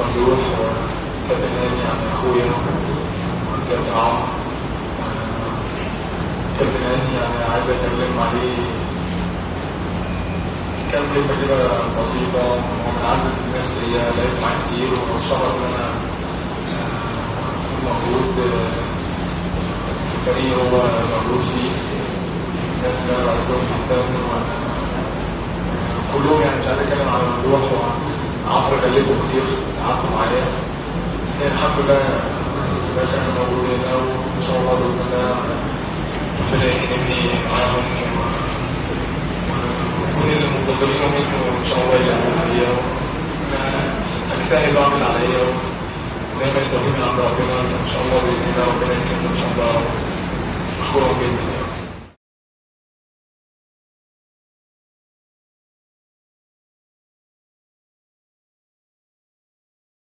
ممدوح وكابتن هاني يعني اخويا وكابتن عمرو كابتن هاني يعني عايز اتكلم عليه كام كلمة كده بسيطة هو من أعز الناس ليا لعبت معاه كتير واتشرف إن أنا أكون موجود في فريق هو موجود فيه الناس اللي أنا بعزهم جدا كلهم يعني مش عايز أتكلم على ممدوح وعمرو كلمته كتير قعدت معايا الحمد لله في الآخر أنا موجود هنا وإن شاء الله بإذن الله ربنا يكرمني معاهم ويكون اللي منتظرينه منه ان شاء الله يلاقوا فيا اجتهد واعمل عليا ودايما التوفيق من عند ربنا ان شاء الله باذن الله ربنا يكرمنا ان شاء الله اشكرهم جدا